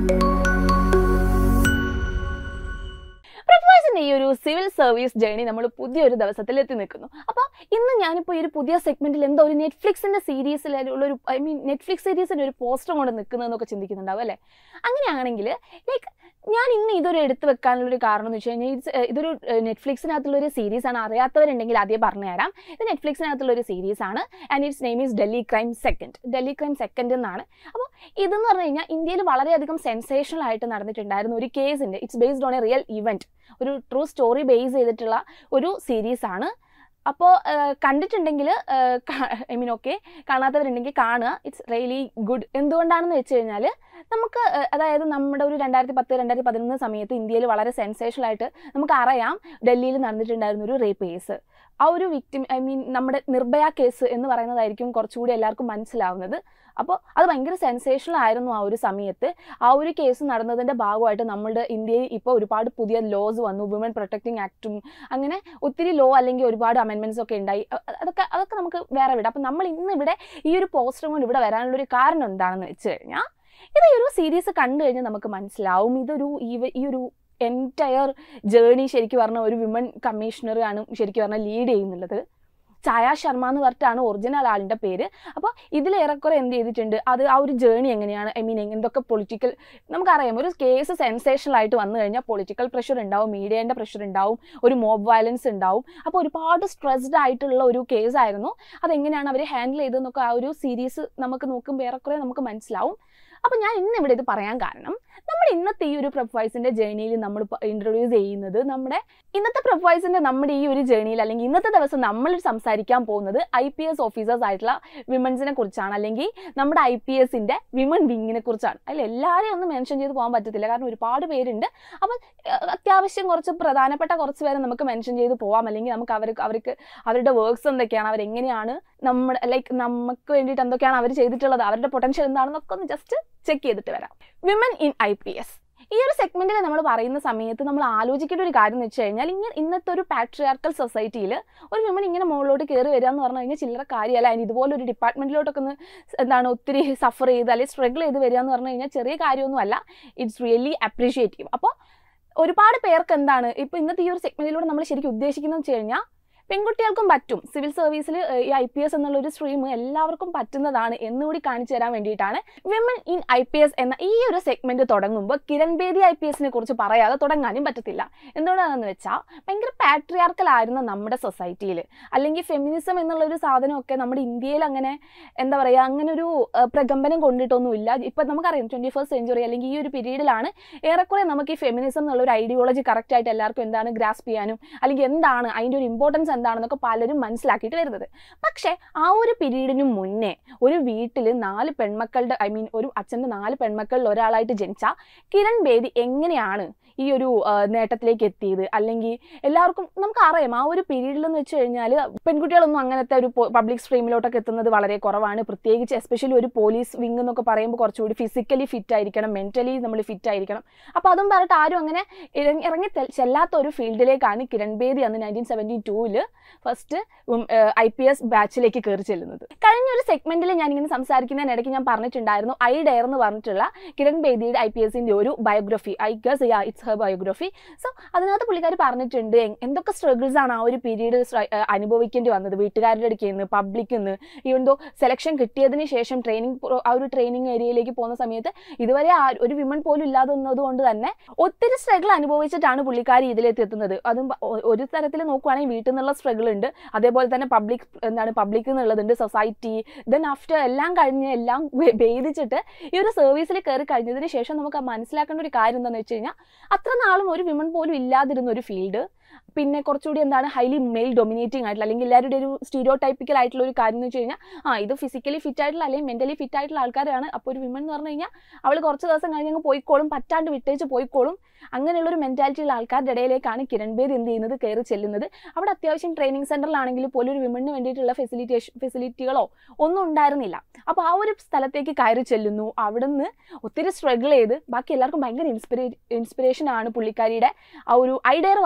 പ്രൊഫൈസിന്റെ ഈ ഒരു civil service journey നമ്മൾ പുതിയൊരു ദിവസത്തിൽ എത്തി നിൽക്കുന്നു അപ്പോൾ ഇന്ന് ഞാനിപ്പോൾ ഈ ഒരു പുതിയ സെഗ്മെന്റിൽ എന്തോ ഒരു നെറ്റ്ഫ്ലിക്സിന്റെ സീരീസിലുള്ള ഒരു ഐ മീൻ നെറ്റ്ഫ്ലിക്സ് സീരീസിന്റെ ഒരു പോസ്റ്റർ കൊണ്ട് നിൽക്കുന്നതെന്നൊക്കെ ചിന്തിക്കുന്നുണ്ടാവും അല്ലേ അങ്ങനെയാണെങ്കിൽ ലൈക്ക് ഞാൻ ഇന്ന് ഇതൊരു എടുത്തു വെക്കാനുള്ള ഒരു കാരണം എന്ന് വെച്ച് കഴിഞ്ഞാൽ ഇത് ഇതൊരു നെറ്റ്ഫ്ലിക്സിനകത്തുള്ള ഒരു സീരീസ് ആണ് അറിയാത്തവരുണ്ടെങ്കിൽ ആദ്യം പറഞ്ഞുതരാം ഇത് നെറ്റ്ഫ്ലിക്സിനകത്തുള്ള ഒരു സീരീസ് ആണ് and its name is Delhi crime second Delhi crime second എന്നാണ് അപ്പോൾ ഇതെന്ന് പറഞ്ഞു കഴിഞ്ഞാൽ ഇന്ത്യയിൽ വളരെയധികം സെൻസേഷണൽ ആയിട്ട് നടന്നിട്ടുണ്ടായിരുന്ന ഒരു കേസിൻ്റെ it's based on a real event ഒരു ട്രൂ സ്റ്റോറി ബേസ് ചെയ്തിട്ടുള്ള ഒരു സീരീസ് ആണ് അപ്പോൾ കണ്ടിട്ടുണ്ടെങ്കിൽ ഐ മീൻ ഓക്കെ കാണാത്തവരുണ്ടെങ്കിൽ കാണുക ഇറ്റ്സ് റിയലി ഗുഡ് എന്തുകൊണ്ടാണെന്ന് വെച്ച് കഴിഞ്ഞാൽ നമുക്ക് ഏഹ്, അതായത് നമ്മുടെ ഒരു രണ്ടായിരത്തി പത്ത് രണ്ടായിരത്തി പതിനൊന്ന് സമയത്ത് ഇന്ത്യയിൽ വളരെ സെൻസേഷണൽ ആയിട്ട് നമുക്ക് അറിയാം ഡൽഹിയിൽ നടന്നിട്ടുണ്ടായിരുന്ന ഒരു റേപ്പ് കേസ് ആ ഒരു വിക്ടിം ഐ മീൻ നമ്മുടെ നിർഭയ കേസ് എന്ന് പറയുന്നതായിരിക്കും കുറച്ചുകൂടി എല്ലാവർക്കും മനസ്സിലാവുന്നത് അപ്പോൾ അത് ഭയങ്കര സെൻസേഷണൽ ആയിരുന്നു ആ ഒരു സമയത്ത് ആ ഒരു കേസ് നടന്നതിൻ്റെ ഭാഗമായിട്ട് നമ്മളുടെ ഇന്ത്യയിൽ ഇപ്പോൾ ഒരുപാട് പുതിയ ലോസ് വന്നു വിമൻ പ്രൊട്ടക്റ്റിംഗ് ആക്റ്റും അങ്ങനെ ഒത്തിരി ലോ അല്ലെങ്കിൽ ഒരുപാട് അമെൻമെൻറ്റ്സ് ഒക്കെ ഉണ്ടായി അ- അതൊക്കെ അതൊക്കെ നമുക്ക് വേറെ വിടാം അപ്പം നമ്മൾ ഇന്ന് ഇവിടെ ഈ ഒരു പോസ്റ്റർ കൊണ്ട് ഇവിടെ വരാനുള്ള ഒരു കാരണം എന്താണെന്ന് വെച്ച് കഴിഞ്ഞാൽ ഇത് ഈ ഒരു സീരീസ് കണ്ടു കഴിഞ്ഞാൽ നമുക്ക് മനസ്സിലാവും ഇതൊരു ഈ- ഈ ഒരു എൻറ്റയർ ജേണി ശരിക്കും പറഞ്ഞ ഒരു വിമൻ കമ്മീഷണർ ആണ് ശരിക്കും പറഞ്ഞാൽ ലീഡ് ചെയ്യുന്നുള്ളത് ഛായ ശർമ്മ എന്ന് പറഞ്ഞിട്ടാണ് ഒറിജിനൽ ആളിൻ്റെ പേര് അപ്പോൾ ഇതിൽ ഏറെക്കുറെ എന്ത് ചെയ്തിട്ടുണ്ട് അത് ആ ഒരു ജേണി എങ്ങനെയാണ് ഐ മീൻ എന്തൊക്കെ പൊളിറ്റിക്കൽ നമുക്കറിയാം ഒരു കേസ് സെൻസേഷണൽ ആയിട്ട് വന്നു കഴിഞ്ഞാൽ പൊളിറ്റിക്കൽ പ്രഷർ ഉണ്ടാവും മീഡിയേൻ്റെ പ്രഷർ ഉണ്ടാവും ഒരു മോബ് വയലൻസ് ഉണ്ടാവും അപ്പോൾ ഒരുപാട് സ്ട്രെസ്ഡ് ആയിട്ടുള്ള ഒരു കേസായിരുന്നു അതെങ്ങനെയാണ് അവർ ഹാൻഡിൽ ചെയ്തതെന്നൊക്കെ ആ ഒരു സീരീസ് നമുക്ക് നോക്കുമ്പോൾ ഏറെക്കുറെ നമുക്ക് മനസ്സിലാവും അപ്പോൾ ഞാൻ ഇന്ന് ഇവിടെ ഇത് പറയാൻ കാരണം നമ്മൾ ഇന്നത്തെ ഈ ഒരു പ്രൊഫൈസിൻ്റെ ജേണിയിൽ നമ്മൾ ഇൻട്രൊഡ്യൂസ് ചെയ്യുന്നത് നമ്മുടെ ഇന്നത്തെ പ്രൊഫൈസിൻ്റെ നമ്മുടെ ഈ ഒരു ജേണിയിൽ അല്ലെങ്കിൽ ഇന്നത്തെ ദിവസം നമ്മൾ സംസാരിക്കാൻ പോകുന്നത് ഐ പി എസ് ഓഫീസേഴ്സ് ആയിട്ടുള്ള വിമൻസിനെ കുറിച്ചാണ് അല്ലെങ്കിൽ നമ്മുടെ ഐ പി എസിൻ്റെ വിമൻ വിങ്ങിനെ കുറിച്ചാണ് അതിൽ എല്ലാവരെയും ഒന്നും മെൻഷൻ ചെയ്ത് പോകാൻ പറ്റത്തില്ല കാരണം ഒരുപാട് പേരുണ്ട് അപ്പം ഏഹ്, അത്യാവശ്യം കുറച്ച് പ്രധാനപ്പെട്ട കുറച്ച് പേരെ നമുക്ക് മെൻഷൻ ചെയ്ത് പോവാം അല്ലെങ്കിൽ നമുക്ക് അവർക്ക് അവർക്ക് അവരുടെ വർക്ക്സ് എന്തൊക്കെയാണ് അവരെങ്ങനെയാണ് നമ്മുടെ ലൈക്ക് നമുക്ക് വേണ്ടിയിട്ട് എന്തൊക്കെയാണ് അവർ ചെയ്തിട്ടുള്ളത് അവരുടെ പൊട്ടൻഷ്യൽ എന്താണെന്നൊക്കെ ഒന്ന് ജസ്റ്റ് ചെക്ക് ചെയ്തിട്ട് വരാം women in I P S ഈ ഒരു സെഗ്മെന്റിൽ നമ്മൾ പറയുന്ന സമയത്ത് നമ്മൾ ആലോചിക്കേണ്ട ഒരു കാര്യം എന്ന് വെച്ച് കഴിഞ്ഞാൽ ഇങ്ങനെ ഇന്നത്തെ ഒരു പാട്രിയാർക്കൽ സൊസൈറ്റിയിൽ ഒരു വിമൻ ഇങ്ങനെ മുകളിലോട്ട് കയറി വരിക എന്ന് പറഞ്ഞു കഴിഞ്ഞാൽ ചില്ലറ കാര്യമല്ല അതിന് ഇതുപോലെ ഒരു ഡിപ്പാർട്ട്മെന്റിലോട്ടൊക്കെ ഒന്ന് എന്താണ് ഒത്തിരി സഫർ ചെയ്ത് അല്ലെങ്കിൽ സ്ട്രഗിൾ ചെയ്ത് വരിക എന്ന് പറഞ്ഞു കഴിഞ്ഞാൽ ചെറിയ കാര്യമൊന്നുമല്ല ഇറ്റ്സ് റിയലി അപ്രീഷിയേറ്റീവ് അപ്പോൾ ഒരുപാട് പേർക്ക് എന്താണ് ഇപ്പോൾ ഇന്നത്തെ ഈ ഒരു സെഗ്മെന്റിലൂടെ നമ്മൾ ശരിക്കും ഉദ്ദേശിക്കുന്നത് വെച്ച് കഴിഞ്ഞാൽ പെൺകുട്ടികൾക്കും പറ്റും സിവിൽ സർവീസിൽ ഈ ഐ പി എസ് എന്നുള്ള ഒരു സ്ട്രീം എല്ലാവർക്കും പറ്റുന്നതാണ് എന്നുകൂടി കാണിച്ചു തരാൻ വേണ്ടിയിട്ടാണ് women in I P S എന്ന ഈ ഒരു സെഗ്മെന്റ് തുടങ്ങുമ്പോൾ കിരൺ ബേദി ഐ പി എസിനെ കുറിച്ച് പറയാതെ തുടങ്ങാനും പറ്റത്തില്ല എന്തുകൊണ്ടാണെന്ന് വെച്ചാൽ ഭയങ്കര പാട്രിയാർക്കൽ ആയിരുന്ന നമ്മുടെ സൊസൈറ്റിയിൽ അല്ലെങ്കിൽ ഫെമിനിസം എന്നുള്ള ഒരു സാധനമൊക്കെ നമ്മുടെ ഇന്ത്യയിൽ അങ്ങനെ എന്താ പറയുക അങ്ങനെ ഒരു ഏഹ്, പ്രകമ്പനം കൊണ്ടിട്ടൊന്നുമില്ല ഇപ്പം നമുക്കറിയാം ട്വൻറ്റി ഫസ്റ്റ് സെഞ്ചുറി അല്ലെങ്കിൽ ഈ ഒരു പീരീഡിലാണ് ഏറെക്കുറെ നമുക്ക് ഈ ഫെമിനിസം എന്നുള്ള ഒരു ഐഡിയോളജി കറക്റ്റായിട്ട് എല്ലാവർക്കും എന്താണ് ഗ്രാസ്പ് ചെയ്യാനും അല്ലെങ്കിൽ എന്താണ് അതിൻ്റെ ഒരു ഇമ്പോർട്ടൻസ് എന്താണെന്നൊക്കെ പലരും മനസ്സിലാക്കിയിട്ട് വരുന്നത് പക്ഷേ ആ ഒരു പീരീഡിന് മുന്നേ ഒരു വീട്ടിൽ നാല് പെൺമക്കളുടെ ഐ മീൻ ഒരു അച്ഛൻ്റെ നാല് പെൺമക്കളിൽ ഒരാളായിട്ട് ജനിച്ച കിരൺ ബേദി എങ്ങനെയാണ് ഈ ഒരു ആ, നേട്ടത്തിലേക്ക് എത്തിയത് അല്ലെങ്കിൽ എല്ലാവർക്കും നമുക്ക് അറിയാം ആ ഒരു പീരീഡിൽ എന്ന് വെച്ച് കഴിഞ്ഞാൽ പെൺകുട്ടികളൊന്നും അങ്ങനത്തെ ഒരു പബ്ലിക് സ്ട്രീമിലോട്ടൊക്കെ എത്തുന്നത് വളരെ കുറവാണ് പ്രത്യേകിച്ച് എസ്പെഷ്യലി ഒരു പോലീസ് വിങ് എന്നൊക്കെ പറയുമ്പോൾ കുറച്ചുകൂടി ഫിസിക്കലി ഫിറ്റ് ആയിരിക്കണം മെന്റലി നമ്മൾ ഫിറ്റ് ആയിരിക്കണം അപ്പോൾ അതും പറഞ്ഞിട്ട് ആരും അങ്ങനെ ഇറങ്ങി ഇറങ്ങി തെ- ചെല്ലാത്ത ഒരു ഫീൽഡിലേക്കാണ് കിരൺ ബേദി അന്ന് നയൻറ്റീൻ സെവൻറ്റി ടൂവിൽ ഫസ്റ്റ് ഐ പി എസ് ബാച്ചിലേക്ക് കയറി ചെല്ലുന്നത് കഴിഞ്ഞ ഒരു സെഗ്മെന്റിൽ ഞാൻ ഇങ്ങനെ സംസാരിക്കുന്നതിനിടയ്ക്ക് ഞാൻ പറഞ്ഞിട്ടുണ്ടായിരുന്നു ഐ ഡെയർ എന്ന് പറഞ്ഞിട്ടുള്ള കിരൺ ബേദിയുടെ ഐ പി എസിന്റെ ഒരു biography I guess ya it's her biography so അതിനകത്ത് പുള്ളിക്കാർ പറഞ്ഞിട്ടുണ്ട് എ- എന്തൊക്കെ സ്ട്രഗിൾസ് ആണ് ആ ഒരു പീരീഡ് അനുഭവിക്കേണ്ടി വന്നത് വീട്ടുകാരുടെ അടുക്കൽ നിന്ന് പബ്ലിക്കിൽ നിന്ന് ഈവൻ ദോ സെലക്ഷൻ കിട്ടിയതിന് ശേഷം ട്രെയിനിങ് ആ ഒരു ട്രെയിനിങ് ഏരിയയിലേക്ക് പോകുന്ന സമയത്ത് ഇതുവരെ ആ- ഒരു വിമൻ പോലും ഇല്ലാതെ വന്നത് കൊണ്ട് തന്നെ ഒത്തിരി സ്ട്രഗിൾ അനുഭവിച്ചിട്ടാണ് പുള്ളിക്കാരി ഇതിലേക്ക് എത്തുന്നത് അതും ഒ- ഒരു തരത്തിൽ നോക്കുവാണെങ്കിൽ വീട്ടിൽ നിന്നുള്ള സ്ട്രഗിൾ ഉണ്ട് അതേപോലെ തന്നെ പബ്ലിക് എന്താണ് പബ്ലിക് എന്നുള്ളതുണ്ട് സൊസൈറ്റി ദെൻ ആഫ്റ്റർ എല്ലാം കഴിഞ്ഞ് എല്ലാം ഭേ- ഭേദിച്ചിട്ട് ഈ ഒരു സർവീസിൽ കയറി കഴിഞ്ഞതിന് ശേഷം നമുക്ക് മനസ്സിലാക്കേണ്ട ഒരു കാര്യം എന്താണെന്ന് വെച്ച് കഴിഞ്ഞാൽ അത്ര നാളും ഒരു വിമൻ പോലും ഇല്ലാതിരുന്ന ഒരു ഫീൽഡ് പിന്നെ കുറച്ചുകൂടി എന്താണ് ഹൈലി മെയിൽ ഡൊമിനേറ്റിംഗ് ആയിട്ടുള്ള അല്ലെങ്കിൽ എല്ലാവരുടെ ഒരു സ്റ്റീരിയോ ടൈപ്പിക്കൽ ആയിട്ടുള്ള ഒരു കാര്യം എന്ന് വെച്ച് കഴിഞ്ഞാൽ ആ ഇത് ഫിസിക്കലി ഫിറ്റ് ആയിട്ടുള്ള അല്ലെങ്കിൽ മെന്റലി ഫിറ്റ് ആയിട്ടുള്ള ആൾക്കാരാണ് അപ്പോൾ ഒരു വിമൻ എന്ന് പറഞ്ഞു കഴിഞ്ഞാൽ അവൾ കുറച്ച് ദിവസം കഴിഞ്ഞ് അങ്ങ് പോയിക്കോളും പറ്റാണ്ട് വിട്ടേച്ച് പോയിക്കോളും അങ്ങനെയുള്ള ഒരു മെന്റാലിറ്റി ഉള്ള ആൾക്കാരുടെ ഇടയിലേക്കാണ് കിരൺ ബേദി എന്ത് ചെയ്യുന്നത് കയറി ചെല്ലുന്നത് അവിടെ അത്യാവശ്യം ട്രെയിനിങ് സെന്ററിലാണെങ്കിൽ പോലും ഒരു വിമണിന് വേണ്ടിയിട്ടുള്ള ഫെസിലിറ്റേഷൻ ഫെസിലിറ്റികളോ ഒന്നും ഉണ്ടായിരുന്നില്ല അപ്പോൾ ആ ഒരു സ്ഥലത്തേക്ക് കയറി ചെല്ലുന്നു അവിടുന്ന് ഒത്തിരി സ്ട്രഗിൾ ചെയ്ത് ബാക്കി എല്ലാവർക്കും ഭയങ്കര ഇൻസ്പിരേ ഇൻസ്പിറേഷൻ ആണ് പുള്ളിക്കാരിയുടെ ആ ഒരു ഐഡിയർ വായിച്ച് നോക്കുക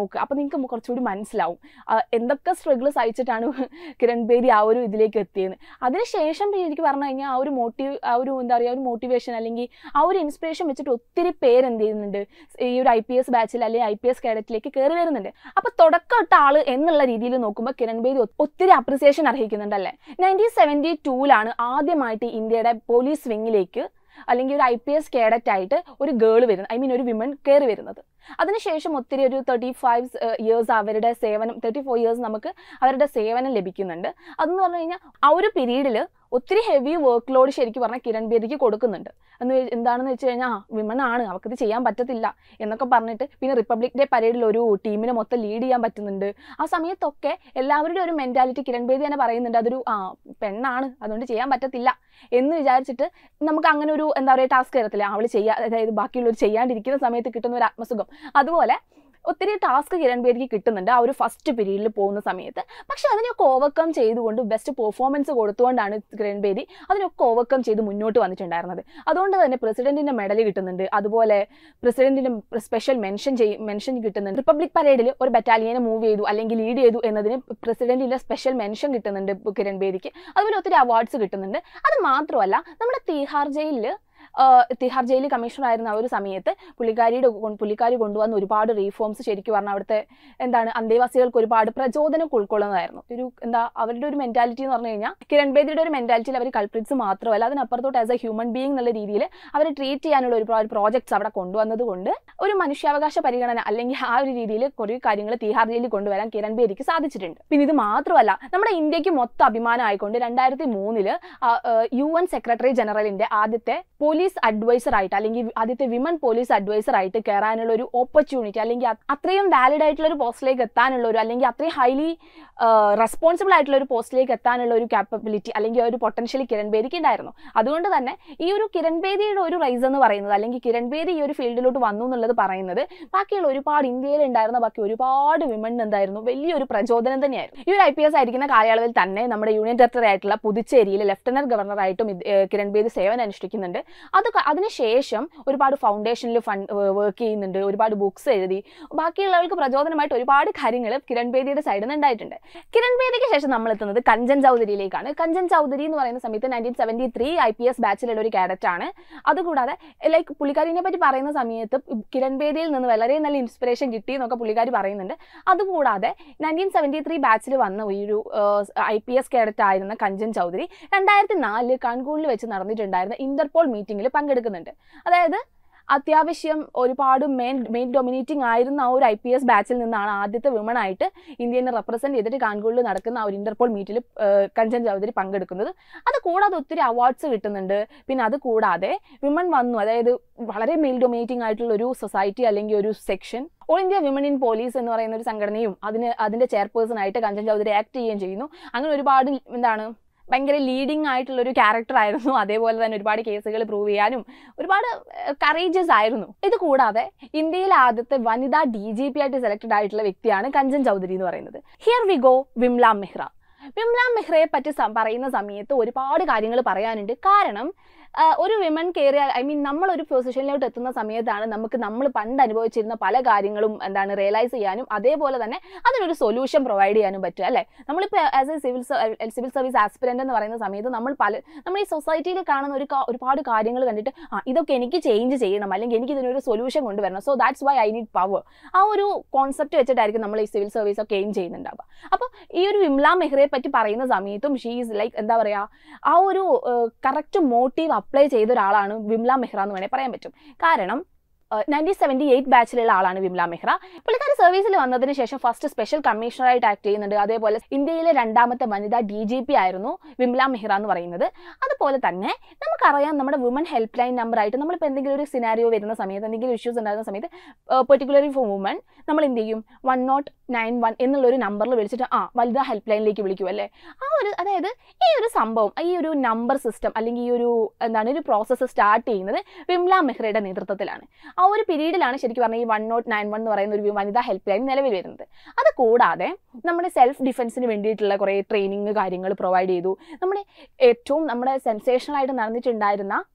നോക്കുക അപ്പോൾ നിങ്ങൾക്ക് കുറച്ചുകൂടി മനസ്സിലാവും ആ, എന്തൊക്കെ സ്ട്രഗിൾ സഹിച്ചിട്ടാണ് കിരൺ ബേദി ആ ഒരു ഇതിലേക്ക് എത്തിയത് അതിനുശേഷം പിന്നെ എനിക്ക് പറഞ്ഞു കഴിഞ്ഞാൽ ആ ഒരു മോട്ടീവ് ആ ഒരു എന്താ പറയുക ഒരു മോട്ടിവേഷൻ അല്ലെങ്കിൽ ആ ഒരു ഇൻസ്പിറേഷൻ വെച്ചിട്ട് ഒത്തിരി പേര് എന്ത് ചെയ്യുന്നുണ്ട് ഈ ഒരു ഐ പി എസ് ബാച്ചിൽ അല്ലെങ്കിൽ ഐ പി എസ് കേഡറ്റിലേക്ക് കയറി വരുന്നുണ്ട് അപ്പോൾ തുടക്കം ഇട്ട ആള് എന്നുള്ള രീതിയിൽ നോക്കുമ്പോൾ കിരൺ ബേദി ഒ- ഒത്തിരി അപ്രിസിയേഷൻ അർഹിക്കുന്നുണ്ടല്ലേ നയൻറ്റീൻ സെവൻറ്റി ടൂവിലാണ് ആദ്യമായിട്ട് ഇന്ത്യയുടെ പോലീസ് വിങ്ങിലേക്ക് അല്ലെങ്കിൽ ഒരു ഐ പി എസ് കേഡറ്റ് ആയിട്ട് ഒരു ഗേൾ വരുന്നത് ഐ മീൻ ഒരു വിമൺ കയറി വരുന്നത് അതിനുശേഷം ഒത്തിരി ഒരു തേർട്ടി ഫൈവ് ഇയേഴ്സ് അവരുടെ സേവനം തേർട്ടി ഫോർ ഇയേഴ്സ് നമുക്ക് അവരുടെ സേവനം ലഭിക്കുന്നുണ്ട് അതെന്ന് പറഞ്ഞു കഴിഞ്ഞാൽ ആ ഒരു പീരീഡിൽ ഒത്തിരി ഹെവി വർക്ക് ലോഡ് ശരിക്കും പറഞ്ഞാൽ കിരൺ ബേദിക്ക് കൊടുക്കുന്നുണ്ട് എന്ന് വെ- എന്താണെന്ന് വെച്ച് കഴിഞ്ഞാൽ വിമൺ ആണ് അവർക്കിത് ചെയ്യാൻ പറ്റത്തില്ല എന്നൊക്കെ പറഞ്ഞിട്ട് പിന്നെ റിപ്പബ്ലിക് ഡേ പരേഡിൽ ഒരു ടീമിനെ മൊത്തം ലീഡ് ചെയ്യാൻ പറ്റുന്നുണ്ട് ആ സമയത്തൊക്കെ എല്ലാവരുടെയും ഒരു മെന്റാലിറ്റി കിരൺ ബേദി തന്നെ പറയുന്നുണ്ട് അതൊരു ആ പെണ്ണാണ് അതുകൊണ്ട് ചെയ്യാൻ പറ്റത്തില്ല എന്ന് വിചാരിച്ചിട്ട് നമുക്ക് അങ്ങനെ ഒരു എന്താ പറയുക ടാസ്ക് തരത്തില്ല അവൾ ചെയ്യാ അതായത് ബാക്കിയുള്ളവർ ചെയ്യാണ്ടിരിക്കുന്ന സമയത്ത് കിട്ടുന്ന ഒരു ആത്മസുഖം അതുപോലെ ഒത്തിരി ടാസ്ക് കിരൺ ബേദിക്ക് കിട്ടുന്നുണ്ട് ആ ഒരു ഫസ്റ്റ് പീരീഡിൽ പോകുന്ന സമയത്ത് പക്ഷെ അതിനൊക്കെ ഓവർകം ചെയ്തുകൊണ്ട് ബെസ്റ്റ് പെർഫോമൻസ് കൊടുത്തുകൊണ്ടാണ് കിരൺ ബേദി അതിനൊക്കെ ഓവർകം ചെയ്ത് മുന്നോട്ട് വന്നിട്ടുണ്ടായിരുന്നത് അതുകൊണ്ട് തന്നെ പ്രസിഡന്റിന്റെ മെഡൽ കിട്ടുന്നുണ്ട് അതുപോലെ പ്രസിഡന്റിന്റെ സ്പെഷ്യൽ മെൻഷൻ ചെയ്യും മെൻഷൻ കിട്ടുന്നുണ്ട് റിപ്പബ്ലിക് പരേഡിൽ ഒരു ബറ്റാലിയനെ മൂവ് ചെയ്തു അല്ലെങ്കിൽ ലീഡ് ചെയ്തു എന്നതിന് പ്രസിഡന്റിന്റെ സ്പെഷ്യൽ മെൻഷൻ കിട്ടുന്നുണ്ട് കിരൺ ബേദിക്ക് അതുപോലെ ഒത്തിരി അവാർഡ്സ് കിട്ടുന്നുണ്ട് അത് മാത്രമല്ല നമ്മുടെ തീഹാർ ജയിലിൽ തിഹാർ ജയിൽ കമ്മീഷണർ ആയിരുന്ന ആ ഒരു സമയത്ത് പുള്ളിക്കാരിയുടെ കൊ- പുള്ളിക്കാരി കൊണ്ടുവന്ന ഒരുപാട് റീഫോംസ് ശരിക്കും പറഞ്ഞാൽ അവിടുത്തെ എന്താണ് അന്തേവാസികൾക്ക് ഒരുപാട് പ്രചോദനം ഉൾക്കൊള്ളുന്നതായിരുന്നു ഒരു എന്താ അവരുടെ ഒരു മെന്റാലിറ്റി എന്ന് പറഞ്ഞു കഴിഞ്ഞാൽ കിരൺ ബേദിയുടെ ഒരു മെന്റാലിറ്റിയിൽ അവർ കൾപ്രിറ്റ്സ് മാത്രമല്ല അതിനപ്പുറത്തോട്ട് ആസ് എ ഹ്യൂമൻ ബീയിങ് എന്നുള്ള രീതിയിൽ അവരെ ട്രീറ്റ് ചെയ്യാനുള്ള ഒരുപാട് പ്രോജക്ട്സ് അവിടെ കൊണ്ടുവന്നത് കൊണ്ട് ഒരു മനുഷ്യാവകാശ പരിഗണന അല്ലെങ്കിൽ ആ ഒരു രീതിയിൽ കുറേ കാര്യങ്ങൾ തിഹാർ ജയിലിൽ കൊണ്ടുവരാൻ കിരൺ ബേദിക്ക് സാധിച്ചിട്ടുണ്ട് പിന്നെ ഇത് മാത്രമല്ല നമ്മുടെ ഇന്ത്യക്ക് മൊത്തം അഭിമാനം ആയിക്കൊണ്ട് രണ്ടായിരത്തി മൂന്നില് യു എൻ സെക്രട്ടറി ജനറലിന്റെ ആദ്യത്തെ പോലീസ് അഡ്വൈസർ ആയിട്ട് അല്ലെങ്കിൽ ആദ്യത്തെ വിമൻ പോലീസ് അഡ്വൈസർ ആയിട്ട് കയറാനുള്ള ഒരു ഓപ്പർച്യൂണിറ്റി അല്ലെങ്കിൽ അത് അത്രയും വാലിഡ് ആയിട്ടുള്ള ഒരു പോസ്റ്റിലേക്ക് എത്താനുള്ള ഒരു അല്ലെങ്കിൽ അത്രയും ഹൈലി റെസ്പോൺസിബിൾ ആയിട്ടുള്ള ഒരു പോസ്റ്റിലേക്ക് എത്താനുള്ള ഒരു കാപ്പബിലിറ്റി അല്ലെങ്കിൽ ഒരു പൊട്ടൻഷ്യലി കിരൺ ബേദിക്ക് ഉണ്ടായിരുന്നു അതുകൊണ്ട് തന്നെ ഈ ഒരു കിരൺ ബേദിയുടെ ഒരു റൈസ് എന്ന് പറയുന്നത് അല്ലെങ്കിൽ കിരൺ ബേദി ഈ ഒരു ഫീൽഡിലോട്ട് വന്നു എന്നുള്ളത് പറയുന്നത് ബാക്കിയുള്ള ഒരുപാട് ഇന്ത്യയിൽ ഉണ്ടായിരുന്ന ബാക്കി ഒരുപാട് വിമൺ എന്തായിരുന്നു വലിയൊരു പ്രചോദനം തന്നെയായിരുന്നു ഈ ഒരു ഐ പി എസ് ആയിരിക്കുന്ന കാലയളവിൽ തന്നെ നമ്മുടെ യൂണിയൻ ടെറിട്ടറി ആയിട്ടുള്ള പുതുച്ചേരിയിലെ ലഫ്റ്റനന്റ് ഗവർണറായിട്ടും ഇത്, ഏഹ്, കിരൺ ബേദി സേവനം അനുഷ്ഠിക്കുന്നുണ്ട് അത് ക- അതിനുശേഷം ഒരുപാട് ഫൗണ്ടേഷനിൽ ഫണ്ട് വർക്ക് ചെയ്യുന്നുണ്ട് ഒരുപാട് ബുക്സ് എഴുതി ബാക്കിയുള്ളവർക്ക് പ്രചോദനമായിട്ട് ഒരുപാട് കാര്യങ്ങൾ കിരൺ ബേദിയുടെ സൈഡിൽ നിന്ന് ഉണ്ടായിട്ടുണ്ട് കിരൺ ബേദിക്ക് ശേഷം നമ്മൾ എത്തുന്നത് കഞ്ചൻ ചൗധരിയിലേക്കാണ് കഞ്ചൻ ചൗധരി എന്ന് പറയുന്ന സമയത്ത് nineteen seventy three I P S ബാച്ചിലുള്ള ഒരു കാഡറ്റ് ആണ് അതുകൂടാതെ ലൈക്ക് പുള്ളിക്കാരിനെ പറ്റി പറയുന്ന സമയത്ത് കിരൺ ബേദിയിൽ നിന്ന് വളരെ നല്ല ഇൻസ്പിറേഷൻ കിട്ടി എന്നൊക്കെ പുള്ളിക്കാരി പറയുന്നുണ്ട് അതുകൂടാതെ നയൻറ്റീൻ സെവൻറ്റി ത്രീ ബാച്ചിൽ വന്ന ഈ ഒരു ഐ പി എസ് കേഡറ്റ് ആയിരുന്ന കഞ്ചൻ ചൗധരി രണ്ടായിരത്തി നാലില് കാൺകൂണിൽ വെച്ച് നടന്നിട്ടുണ്ടായിരുന്ന ഇന്റർപോൾ മീറ്റിംഗിൽ പങ്കെടുക്കുന്നുണ്ട് അതായത് അത്യാവശ്യം ഒരുപാട് മെയിൻ മെയിൻ ഡൊമിനേറ്റിംഗ് ആയിരുന്ന ആ ഒരു ഐ പി എസ് ബാച്ചിൽ നിന്നാണ് ആദ്യത്തെ വിമൺ ആയിട്ട് ഇന്ത്യനെ റെപ്രസെന്റ് ചെയ്തിട്ട് കാൺകൂണിൽ നടക്കുന്ന ആ ഒരു ഇന്റർപോൾ മീറ്റിൽ കഞ്ചൻ ചൗധരി പങ്കെടുക്കുന്നത് അത് കൂടാതെ ഒത്തിരി അവാർഡ്സ് കിട്ടുന്നുണ്ട് പിന്നെ അത് കൂടാതെ വിമൺ വന്നു അതായത് വളരെ മെയിൽ ഡൊമിനേറ്റിംഗ് ആയിട്ടുള്ള ഒരു സൊസൈറ്റി അല്ലെങ്കിൽ ഒരു section all India women in police എന്ന് പറയുന്ന ഒരു സംഘടനയും അതിന് അതിന്റെ ചെയർപേഴ്സൺ ആയിട്ട് കഞ്ചൻ ചൗധരി ആക്ട് ചെയ്യുകയും ചെയ്യുന്നു അങ്ങനെ ഒരുപാട് എന്താണ് ഭയങ്കര ലീഡിങ് ആയിട്ടുള്ള ഒരു ക്യാരക്ടർ ആയിരുന്നു അതേപോലെ തന്നെ ഒരുപാട് കേസുകൾ പ്രൂവ് ചെയ്യാനും ഒരുപാട് കറേജസ് ആയിരുന്നു ഇത് കൂടാതെ ഇന്ത്യയിലെ ആദ്യത്തെ വനിതാ ഡി ജി പി ആയിട്ട് സെലക്ടഡ് ആയിട്ടുള്ള വ്യക്തിയാണ് കഞ്ചൻ ചൗധരി എന്ന് പറയുന്നത് here we go Vimla Mehra Vimla മെഹ്റയെ പറ്റി സം- പറയുന്ന സമയത്ത് ഒരുപാട് കാര്യങ്ങൾ പറയാനുണ്ട് കാരണം ആ, ഒരു വിമൻ കയറിയ ഐ മീൻ നമ്മൾ ഒരു പൊസിഷനിലോട്ട് എത്തുന്ന സമയത്താണ് നമുക്ക് നമ്മൾ പണ്ട് അനുഭവിച്ചിരുന്ന പല കാര്യങ്ങളും എന്താണ് റിയലൈസ് ചെയ്യാനും അതേപോലെ തന്നെ അതിനൊരു സൊല്യൂഷൻ പ്രൊവൈഡ് ചെയ്യാനും പറ്റുക അല്ലേ നമ്മളിപ്പോൾ as a civil civil service aspirant എന്ന് പറയുന്ന സമയത്ത് നമ്മൾ പല നമ്മൾ ഈ സൊസൈറ്റിയിൽ കാണുന്ന ഒരു കാ- ഒരുപാട് കാര്യങ്ങൾ കണ്ടിട്ട് ആ ഇതൊക്കെ എനിക്ക് ചേഞ്ച് ചെയ്യണം അല്ലെങ്കിൽ എനിക്ക് ഇതിനൊരു സൊല്യൂഷൻ കൊണ്ടുവരണം so that's why I need power ആ ഒരു കോൺസെപ്റ്റ് വെച്ചിട്ടായിരിക്കും നമ്മൾ ഈ സിവിൽ സർവീസ് ഒക്കെ എയിം ചെയ്യുന്നുണ്ടാവുക അപ്പോൾ ഈ ഒരു വിംല മെഹ്റയെ പറ്റി പറയുന്ന സമയത്തും ഷീ ഈസ് ലൈക്ക് എന്താ പറയുക ആ ഒരു കറക്റ്റ് മോട്ടീവ് അപ്ലൈ ചെയ്ത ഒരാളാണ് വിംല മെഹ്റ എന്ന് വേണേൽ പറയാൻ പറ്റും കാരണം നയൻറ്റീൻ സെവൻറ്റി എയ്റ്റ് ബാച്ചിലുള്ള ആളാണ് വിംല മെഹ്റ പുള്ളിക്കാരി സർവീസിൽ വന്നതിന് ശേഷം ഫസ്റ്റ് സ്പെഷ്യൽ കമ്മീഷണറായിട്ട് ആക്ട് ചെയ്യുന്നുണ്ട് അതേപോലെ ഇന്ത്യയിലെ രണ്ടാമത്തെ വനിതാ ഡി ജി പി ആയിരുന്നു വിംല മെഹ്റ എന്ന് പറയുന്നത് അതുപോലെ തന്നെ നമുക്കറിയാം നമ്മുടെ വുമൻ ഹെൽപ്പ് ലൈൻ നമ്പർ ആയിട്ട് നമ്മളിപ്പോൾ എന്തെങ്കിലും ഒരു സിനാരിയോ വരുന്ന സമയത്ത് എന്തെങ്കിലും ഇഷ്യൂസ് ഉണ്ടാകുന്ന സമയത്ത് പെർട്ടിക്കുലർലി ഫോർ വുമൻ നമ്മൾ എന്ത് ചെയ്യും വൺ നോട്ട് നയൻ വൺ എന്നുള്ള ഒരു നമ്പറിൽ വിളിച്ചിട്ട് ആ വനിതാ ഹെൽപ്പ് ലൈനിലേക്ക് വിളിക്കും അല്ലേ ആ ഒരു അതായത് ഈ ഒരു സംഭവം ഈ ഒരു നമ്പർ സിസ്റ്റം അല്ലെങ്കിൽ ഈ ഒരു എന്താണ് ഒരു പ്രോസസ്സ് സ്റ്റാർട്ട് ചെയ്യുന്നത് വിംല മെഹ്റയുടെ നേതൃത്വത്തിലാണ് ആ ഒരു പീരീഡിലാണ് ശരിക്കും പറഞ്ഞാൽ ഈ വൺ നോട്ട് നയൻ വൺ എന്ന് പറയുന്ന ഒരു വനിതാ ഹെൽപ്പ് ലൈൻ നിലവിൽ വരുന്നത് അത് കൂടാതെ നമ്മുടെ സെൽഫ് ഡിഫൻസിന് വേണ്ടിയിട്ടുള്ള കുറേ ട്രെയിനിങ് കാര്യങ്ങൾ പ്രൊവൈഡ് ചെയ്തു നമ്മുടെ ഏറ്റവും നമ്മുടെ സെൻസേഷണൽ ആയിട്ട് നടന്നിട്ടുണ്ടായിരുന്ന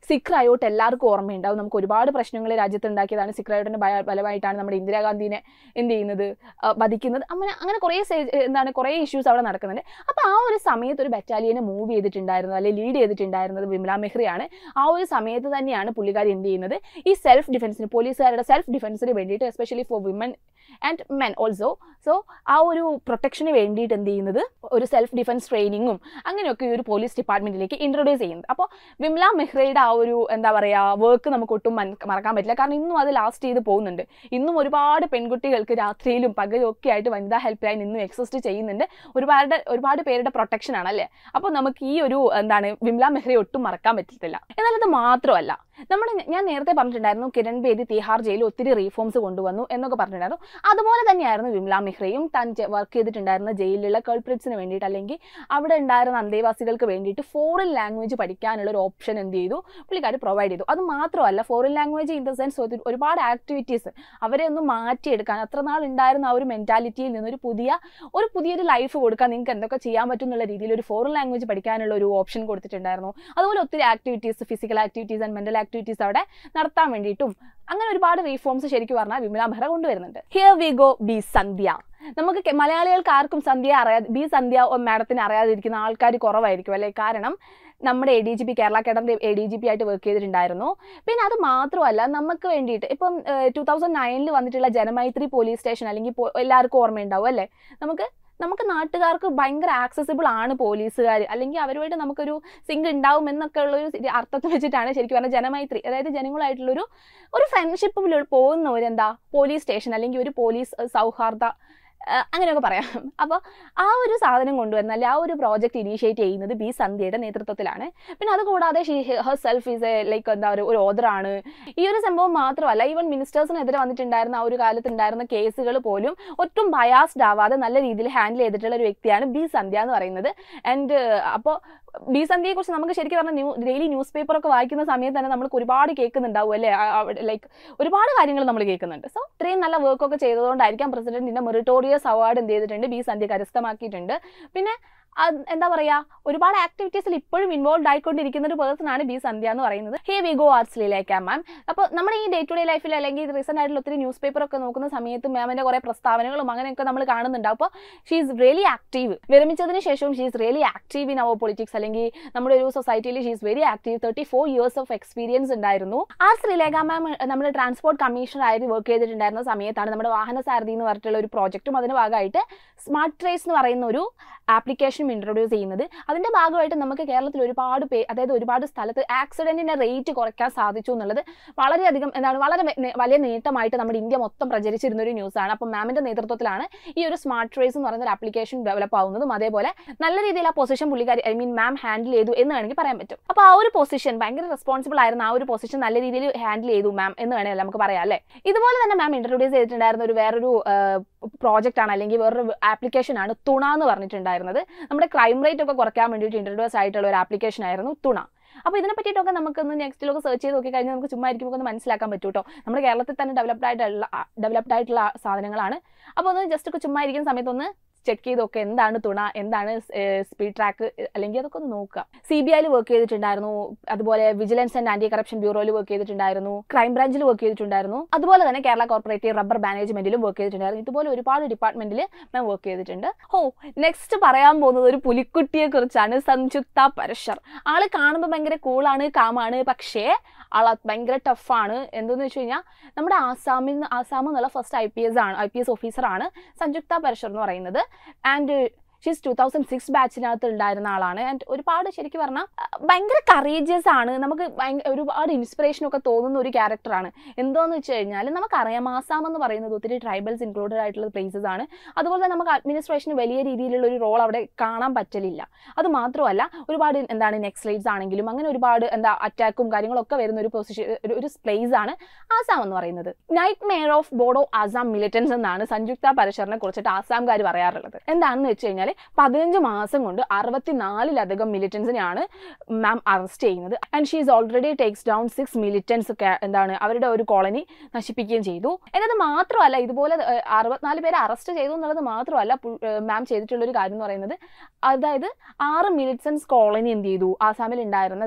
സിഖ് റയോട്ട് എല്ലാവർക്കും ഓർമ്മയുണ്ടാവും നമുക്ക് ഒരുപാട് പ്രശ്നങ്ങൾ രാജ്യത്ത് ഉണ്ടാക്കിയതാണ് സിഖ് റയോട്ടിന്റെ ഭയ- ഫലമായിട്ടാണ് നമ്മുടെ ഇന്ദിരാഗാന്ധിനെ എന്ത് ചെയ്യുന്നത് ആ, വധിക്കുന്നത് അങ്ങനെ അങ്ങനെ കുറേ സേ- എന്താണ് കുറേ ഇഷ്യൂസ് അവിടെ നടക്കുന്നുണ്ട് അപ്പോൾ ആ ഒരു സമയത്ത് ഒരു ബറ്റാലിയനെ മൂവ് ചെയ്തിട്ടുണ്ടായിരുന്നത് അല്ലെങ്കിൽ ലീഡ് ചെയ്തിട്ടുണ്ടായിരുന്നത് വിമല മെഹ്റിയാണ് ആ ഒരു സമയത്ത് തന്നെയാണ് പുള്ളിക്കാരി എന്ത് ചെയ്യുന്നത് ഈ സെൽഫ് ഡിഫൻസിന് പോലീസുകാരുടെ സെൽഫ് ഡിഫൻസിന് വേണ്ടിയിട്ട് especially for women and men also so ആ ഒരു പ്രൊട്ടക്ഷന് വേണ്ടിയിട്ട് എന്ത് ചെയ്യുന്നത് ഒരു സെൽഫ് ഡിഫൻസ് ട്രെയിനിങ്ങും അങ്ങനെയൊക്കെ ഈ ഒരു പോലീസ് ഡിപ്പാർട്ട്മെന്റിലേക്ക് ഇൻട്രൊഡ്യൂസ് ചെയ്യുന്നത് അപ്പോൾ വിമല മെഹ്റയുടെ ആ ഒരു എന്താ പറയുക വർക്ക് നമുക്ക് ഒട്ടും മൻ- മറക്കാൻ പറ്റില്ല കാരണം ഇന്നും അത് ലാസ്റ്റ് ചെയ്ത് പോകുന്നുണ്ട് ഇന്നും ഒരുപാട് പെൺകുട്ടികൾക്ക് രാത്രിയിലും പകലും ഒക്കെ ആയിട്ട് വനിതാ ഹെൽപ്പ് ലൈൻ ഇന്നും എക്സിസ്റ്റ് ചെയ്യുന്നുണ്ട് ഒരുപാട് ഒരുപാട് പേരുടെ പ്രൊട്ടക്ഷൻ ആണ് അല്ലേ അപ്പോൾ നമുക്ക് ഈ ഒരു എന്താണ് വിമല മെഹ്റയെ ഒട്ടും മറക്കാൻ പറ്റത്തില്ല എന്നാൽ അത് മാത്രമല്ല നമ്മുടെ ഞാൻ നേരത്തെ പറഞ്ഞിട്ടുണ്ടായിരുന്നു കിരൺ ബേദി തിഹാർ ജയിലിൽ ഒത്തിരി റീഫോംസ് കൊണ്ടുവന്നു എന്നൊക്കെ പറഞ്ഞിട്ടുണ്ടായിരുന്നു അതുപോലെ തന്നെയായിരുന്നു വിമല മെഹ്റയും താൻ വർക്ക് ചെയ്തിട്ടുണ്ടായിരുന്ന ജയിലിലുള്ള കൾപ്രിറ്റ്സിന് വേണ്ടിയിട്ട് അല്ലെങ്കിൽ അവിടെ ഉണ്ടായിരുന്ന അന്തേവാസികൾക്ക് വേണ്ടിയിട്ട് ഫോറിൻ ലാംഗ്വേജ് പഠിക്കാനുള്ള ഒരു ഓപ്ഷൻ എന്ത് ചെയ്തു പുള്ളിക്കാർ പ്രൊവൈഡ് ചെയ്തു അത് മാത്രമല്ല foreign language in the sense ഒരുപാട് ആക്ടിവിറ്റീസ് അവരെ ഒന്ന് മാറ്റിയെടുക്കാൻ അത്ര നാൾ ഉണ്ടായിരുന്ന ആ ഒരു മെൻറ്റാലിറ്റിയിൽ നിന്ന് ഒരു പുതിയ ഒരു പുതിയൊരു ലൈഫ് കൊടുക്കാൻ നിങ്ങൾക്ക് എന്തൊക്കെ ചെയ്യാൻ പറ്റും എന്നുള്ള രീതിയിൽ ഒരു ഫോറിൻ ലാംഗ്വേജ് പഠിക്കാനുള്ള ഒരു ഓപ്ഷൻ കൊടുത്തിട്ടുണ്ടായിരുന്നു അതുപോലെ ഒത്തിരി activities physical activities and mental activities അവിടെ നടത്താൻ വേണ്ടിയിട്ടും അങ്ങനെ ഒരുപാട് റീഫോംസ് ശരിക്കും പറഞ്ഞാൽ വിമല മെഹ്റ കൊണ്ടുവരുന്നുണ്ട് here we go B Sandhya നമുക്ക് കെ- മലയാളികൾക്ക് ആർക്കും സന്ധ്യ അറിയാതെ ബി സന്ധ്യ മാഡത്തിന് അറിയാതിരിക്കുന്ന ആൾക്കാർ കുറവായിരിക്കും അല്ലേ കാരണം നമ്മുടെ A D G P Kerala കേഡറിന്റെ എ ഡി ജി പി ആയിട്ട് വർക്ക് ചെയ്തിട്ടുണ്ടായിരുന്നു പിന്നെ അത് മാത്രമല്ല നമുക്ക് വേണ്ടിയിട്ട് ഇപ്പം ടൂ തൗസൻഡ് നയനിൽ വന്നിട്ടുള്ള ജനമൈത്രി പോലീസ് സ്റ്റേഷൻ അല്ലെങ്കിൽ പോ- എല്ലാവർക്കും ഓർമ്മയുണ്ടാവും അല്ലേ നമുക്ക് നമുക്ക് നാട്ടുകാർക്ക് ഭയങ്കര ആക്സസിബിൾ ആണ് പോലീസുകാർ അല്ലെങ്കിൽ അവരുമായിട്ട് നമുക്കൊരു സിങ്ക് ഉണ്ടാവും എന്നൊക്കെ ഉള്ളൊരു സി- അർത്ഥത്തിൽ വെച്ചിട്ടാണ് ശരിക്കും പറഞ്ഞാൽ ജനമൈത്രി അതായത് ജനങ്ങളായിട്ടുള്ളൊരു ഒരു ഫ്രണ്ട്ഷിപ്പിൽ പോകുന്ന ഒരു എന്താ പോലീസ് സ്റ്റേഷൻ അല്ലെങ്കിൽ ഒരു പോലീസ് അഹ് സൗഹാർദ്ദ അഹ് അങ്ങനെയൊക്കെ പറയാം അപ്പോൾ ആ ഒരു സാധനം കൊണ്ടുവരുന്ന അല്ലെങ്കിൽ ആ ഒരു പ്രോജക്റ്റ് ഇനീഷ്യേറ്റ് ചെയ്യുന്നത് ബി സന്ധ്യയുടെ നേതൃത്വത്തിലാണ് പിന്നെ അതുകൂടാതെ she herself is a like എന്താ ഒരു ഒരു ഓദറാണ് ഈ ഒരു സംഭവം മാത്രമല്ല ഈവൻ മിനിസ്റ്റേഴ്സിനെതിരെ വന്നിട്ടുണ്ടായിരുന്ന ആ ഒരു കാലത്ത് ഉണ്ടായിരുന്ന കേസുകൾ പോലും ഒട്ടും ബയാസ്ഡ് ആവാതെ നല്ല രീതിയിൽ ഹാൻഡിൽ ചെയ്തിട്ടുള്ള ഒരു വ്യക്തിയാണ് ബി സന്ധ്യ എന്ന് പറയുന്നത് ആൻഡ് അപ്പോൾ ബി സന്ധ്യയെ കുറിച്ച് നമുക്ക് ശരിക്കും പറഞ്ഞാൽ ന്യൂ ഡെയിലി ന്യൂസ് പേപ്പർ ഒക്കെ വായിക്കുന്ന സമയത്ത് തന്നെ നമുക്ക് ഒരുപാട് കേൾക്കുന്നുണ്ടാവും അല്ലേ ലൈക്ക് ഒരുപാട് കാര്യങ്ങൾ നമ്മൾ കേൾക്കുന്നുണ്ട് സോ ഇത്രയും നല്ല വർക്കൊക്കെ ചെയ്തതുകൊണ്ടായിരിക്കാം പ്രസിഡന്റിന്റെ മെറിറ്റോറിയസ് അവാർഡ് എന്ത് ചെയ്തിട്ടുണ്ട് ബി സന്ധ്യ കരസ്ഥമാക്കിയിട്ടുണ്ട് പിന്നെ അത് എന്താ പറയാ ഒരുപാട് ആക്ടിവിറ്റീസിൽ ഇപ്പോഴും ഇൻവോൾവ് ആയിക്കൊണ്ടിരിക്കുന്ന ഒരു പേഴ്സൺ ആണ് ബി സന്ധ്യ എന്ന് പറയുന്നത് ഹേ വി ഗോ ആർട്സ് ലീലേക്ക് മാം അപ്പോൾ നമ്മുടെ ഈ ഡേ ടു ഡേ ലൈഫിൽ അല്ലെങ്കിൽ റീസെന്റ് ആയിട്ടുള്ള ഒത്തിരി ന്യൂസ് പേപ്പർ ഒക്കെ നോക്കുന്ന സമയത്ത് മാമിന്റെ കുറെ പ്രസ്താവനകളും അങ്ങനെയൊക്കെ നമ്മൾ കാണുന്നുണ്ട് അപ്പോൾ ഷീ ഈസ് റിയലി ആക്റ്റീവ് വിരമിച്ചതിന് ശേഷവും she is really active in our politics അല്ലെങ്കിൽ നമ്മുടെ ഒരു സൊസൈറ്റിയിൽ she is very active thirty four years of experience ഉണ്ടായിരുന്നു ആർ ശ്രീലേഖ മാം നമ്മുടെ ട്രാൻസ്പോർട്ട് കമ്മീഷണർ ആയിട്ട് വർക്ക് ചെയ്തിട്ടുണ്ടായിരുന്ന സമയത്താണ് നമ്മുടെ വാഹന സാരഥി എന്ന് പറഞ്ഞിട്ടുള്ള ഒരു പ്രോജക്റ്റും അതിന്റെ ഭാഗമായിട്ട് സ്മാർട്ട് ട്രേസ് എന്ന് പറയുന്ന ഒരു ആപ്ലിക്കേഷനും ഇൻട്രൊഡ്യൂസ് ചെയ്യുന്നത് അതിന്റെ ഭാഗമായിട്ട് നമുക്ക് കേരളത്തിൽ ഒരുപാട് പേ അതായത് ഒരുപാട് സ്ഥലത്ത് ആക്സിഡന്റിന്റെ റേറ്റ് കുറയ്ക്കാൻ സാധിച്ചു എന്നുള്ളത് വളരെയധികം എന്താണ് വളരെ വെ- നെ- വലിയ നേട്ടമായിട്ട് നമ്മുടെ ഇന്ത്യ മൊത്തം പ്രചരിച്ചിരുന്ന ഒരു ന്യൂസാണ് അപ്പം മാമിന്റെ നേതൃത്വത്തിലാണ് ഈ ഒരു സ്മാർട്ട് ട്രേസ് എന്ന് പറയുന്ന ഒരു ആപ്ലിക്കേഷൻ ഡെവലപ്പ് ആവുന്നതും അതേപോലെ നല്ല രീതിയിൽ ആ പൊസിഷൻ പുള്ളിക്കാരി ഐ മീൻ മാം ഹാൻഡിൽ ചെയ്തു എന്ന് വേണമെങ്കിൽ പറയാൻ പറ്റും അപ്പോൾ ആ ഒരു പൊസിഷൻ ഭയങ്കര റെസ്പോൺസിബിൾ ആയിരുന്ന ആ ഒരു പൊസിഷൻ നല്ല രീതിയിൽ ഹാൻഡിൽ ചെയ്തു മാം എന്ന് വേണമെങ്കിൽ നമുക്ക് പറയാം അല്ലേ ഇതുപോലെ തന്നെ മാം ഇൻട്രൊഡ്യൂസ് ചെയ്തിട്ടുണ്ടായിരുന്ന ഒരു വേറൊരു പ്രോജക്റ്റ് ആണ് അല്ലെങ്കിൽ വേറൊരു ആപ്ലിക്കേഷൻ ആണ് തുണ എന്ന് പറഞ്ഞിട്ടുണ്ടായിരുന്നത് നമ്മുടെ ക്രൈം റേറ്റ് ഒക്കെ കുറയ്ക്കാൻ വേണ്ടിയിട്ട് ഇൻട്രൊഡ്യൂസ് ആയിട്ടുള്ള ഒരു ആപ്ലിക്കേഷൻ ആയിരുന്നു തുണ അപ്പോൾ ഇതിനെ പറ്റിയിട്ടൊക്കെ നമുക്കൊന്ന് നെക്സ്റ്റിലൊക്കെ സെർച്ച് ചെയ്ത് നോക്കി കഴിഞ്ഞാൽ നമുക്ക് ചുമ്മാ ഇരിക്കുമ്പോൾ ഒന്ന് മനസ്സിലാക്കാൻ പറ്റും കേട്ടോ നമ്മുടെ കേരളത്തിൽ തന്നെ ഡെവലപ്ഡ് ആയിട്ടുള്ള ഡെവലപ്ഡ് ആയിട്ടുള്ള സാധനങ്ങളാണ് അപ്പോൾ ഒന്ന് ജസ്റ്റ് ഒക്കെ ചുമ്മാ ഇരിക്കുന്ന സമയത്ത് ഒന്ന് ചെക്ക് ചെയ്തൊക്കെ എന്താണ് തുണ എന്താണ് സ്പീഡ് ട്രാക്ക് അല്ലെങ്കിൽ അതൊക്കെ ഒന്ന് നോക്കുക സി ബി ഐയിൽ വർക്ക് ചെയ്തിട്ടുണ്ടായിരുന്നു അതുപോലെ വിജിലൻസ് ആൻഡ് ആന്റി കറപ്ഷൻ ബ്യൂറോയിൽ വർക്ക് ചെയ്തിട്ടുണ്ടായിരുന്നു ക്രൈം ബ്രാഞ്ചിൽ വർക്ക് ചെയ്തിട്ടുണ്ടായിരുന്നു അതുപോലെ തന്നെ കേരള കോർപ്പറേറ്റീവ് റബ്ബർ മാനേജ്മെന്റിലും വർക്ക് ചെയ്തിട്ടുണ്ടായിരുന്നു ഇതുപോലെ ഒരുപാട് ഡിപ്പാർട്ട്മെന്റിൽ ഞാൻ വർക്ക് ചെയ്തിട്ടുണ്ട് ഓ നെക്സ്റ്റ് പറയാൻ പോകുന്നത് ഒരു പുലിക്കുട്ടിയെ കുറിച്ചാണ് സംയുക്ത പരശർ ആള് കാണുമ്പോൾ ഭയങ്കര കൂളാണ് കാമാണ് പക്ഷേ ആൾ ഭയങ്കര ടഫാണ് എന്തെന്ന് വെച്ച് കഴിഞ്ഞാൽ നമ്മുടെ ആസാമിൽ നിന്ന് ആസാം എന്നുള്ള ഫസ്റ്റ് ഐ പി എസ് ആണ് ഐ പി എസ് ഓഫീസറാണ് സംയുക്ത പരശർ എന്ന് പറയുന്നത് and she's two thousand six ബാച്ചിനകത്ത് ഉണ്ടായിരുന്ന ആളാണ് ആൻഡ് ഒരുപാട് ശരിക്കും പറഞ്ഞാൽ ഭയങ്കര കറേജിയസ് ആണ് നമുക്ക് ഭയങ്കര ഒരുപാട് ഇൻസ്പിറേഷൻ ഒക്കെ തോന്നുന്ന ഒരു ക്യാരക്ടറാണ് എന്തോന്ന് വെച്ച് കഴിഞ്ഞാൽ നമുക്കറിയാം ആസാം എന്ന് പറയുന്നത് ഒത്തിരി ട്രൈബൽസ് ഇൻക്ലൂഡഡ് ആയിട്ടുള്ള പ്ലേസസ് ആണ് അതുപോലെ തന്നെ നമുക്ക് അഡ്മിനിസ്ട്രേഷന് വലിയ രീതിയിലുള്ള ഒരു റോൾ അവിടെ കാണാൻ പറ്റലില്ല അത് മാത്രമല്ല ഒരുപാട് എന്താണ് നെക്സ്ലൈറ്റ്സ് ആണെങ്കിലും അങ്ങനെ ഒരുപാട് എന്താ അറ്റാക്കും കാര്യങ്ങളൊക്കെ വരുന്ന ഒരു പൊസിഷൻ ഒരു ഒരു പ്ലേസ് ആണ് ആസാം എന്ന് പറയുന്നത് nightmare of Bodo Assam militants എന്നാണ് സംയുക്ത പരശറിനെ കുറിച്ചിട്ട് ആസാംകാർ പറയാറുള്ളത് എന്താണെന്ന് വെച്ച് കഴിഞ്ഞാൽ പതിനഞ്ച് മാസം കൊണ്ട് അറുപത്തിനാലിലധികം മിലിറ്റൻസിനെയാണ് മാം അറസ്റ്റ് ചെയ്യുന്നത് and she's already takes down six militants എന്താണ് അവരുടെ ഒരു കോളനി നശിപ്പിക്കുകയും ചെയ്തു എന്നത് മാത്രമല്ല ഇതുപോലെ ഏഹ്, അറുപത്തിനാല് പേരെ അറസ്റ്റ് ചെയ്തു എന്നുള്ളത് മാത്രമല്ല മാം ചെയ്തിട്ടുള്ള ഒരു കാര്യം എന്ന് പറയുന്നത് അതായത് ആറ് മിലിറ്റൻസ് കോളനി എന്ത് ചെയ്തു ആസാമിൽ ഉണ്ടായിരുന്നത്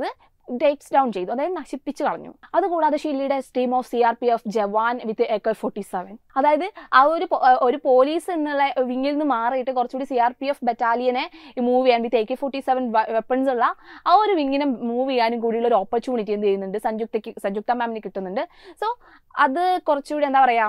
ടേക്സ് ഡൗൺ ചെയ്തു അതായത് നശിപ്പിച്ചു കളഞ്ഞു അതുകൂടാതെ ഷീലിയുടെ team of C R P F jawan with echo forty seven അതായത് ആ ഒരു പോ- ഒരു പോലീസ് എന്നുള്ള വിങ്ങിൽ നിന്ന് മാറിയിട്ട് കുറച്ചുകൂടി സി ആർ പി എഫ് ബറ്റാലിയനെ മൂവ് ചെയ്യാൻ with A K forty seven weapons ഉള്ള ആ ഒരു വിങ്ങിനെ മൂവ് ചെയ്യാനും കൂടിയുള്ള ഒരു ഓപ്പർച്യൂണിറ്റി എന്ത് ചെയ്യുന്നുണ്ട് സംയുക്തയ്ക്ക് സംയുക്ത മാമിന് കിട്ടുന്നുണ്ട് സോ അത് കുറച്ചുകൂടി എന്താ പറയാ